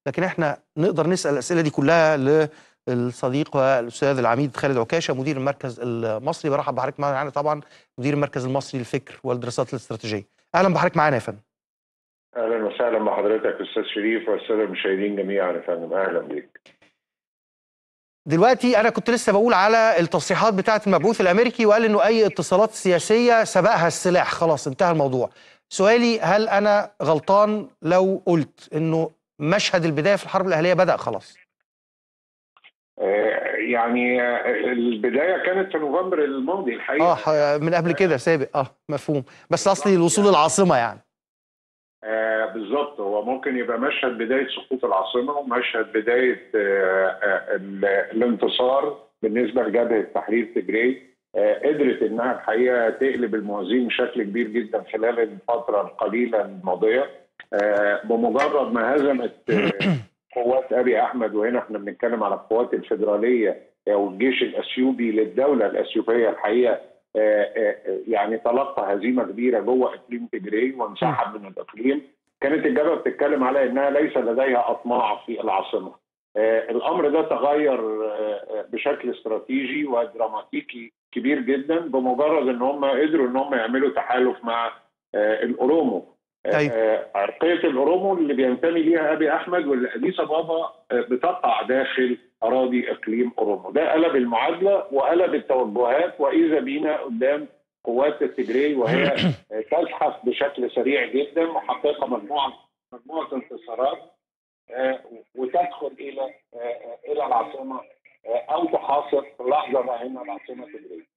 لكن احنا نقدر نسال الاسئله دي كلها للصديق والاستاذ العميد خالد عكاشه مدير المركز المصري برحب بحضرتك معانا طبعا مدير المركز المصري للفكر والدراسات الاستراتيجيه اهلا بحضرتك معانا يا فندم اهلا وسهلا بحضرتك استاذ شريف والساده المشاهدين جميعا يا فندم اهلا بيك دلوقتي انا كنت لسه بقول على التصريحات بتاعه المبعوث الامريكي وقال انه اي اتصالات سياسيه سبقها السلاح خلاص انتهى الموضوع سؤالي هل انا غلطان لو قلت انه مشهد البدايه في الحرب الاهليه بدا خلاص آه، يعني آه، البدايه كانت في نوفمبر الماضي الحقيقه اه ح- من قبل كده سابق اه مفهوم بس اصلي الوصول العاصمه يعني آه بالظبط هو ممكن يبقى مشهد بدايه سقوط العاصمه ومشهد بدايه آه آه ال- الانتصار بالنسبه لجبهه تحرير تجري آه قدرت انها الحقيقه تقلب الموازين بشكل كبير جدا خلال الفتره القليله الماضيه آه بمجرد ما هزمت آه قوات ابي احمد وهنا احنا بنتكلم على القوات الفيدراليه او الجيش الاثيوبي للدوله الاثيوبيه الحقيقه آه، آه، يعني تلقى هزيمه كبيره جوه اقليم تجري وانسحب من الاقليم كانت الجبهه بتتكلم على انها ليس لديها اطماع في العاصمه آه، الامر ده تغير آه، آه، بشكل استراتيجي ودراماتيكي كبير جدا بمجرد ان هم قدروا ان هم يعملوا تحالف مع آه، الاورومو آه، أيوة. آه، عرقيه الاورومو اللي بينتمي ليها ابي احمد واللي اديس ابابا آه، بتقع داخل اراضي اقليم اورومو ده قلب المعادله وقلب التوجهات واذا بينا قدام قوات التجري وهي آه، تزحف بشكل سريع جدا محققه مجموعه مجموعه انتصارات آه، وتدخل الى آه، الى العاصمه آه، او تحاصر في لحظه راهنه العاصمه تجري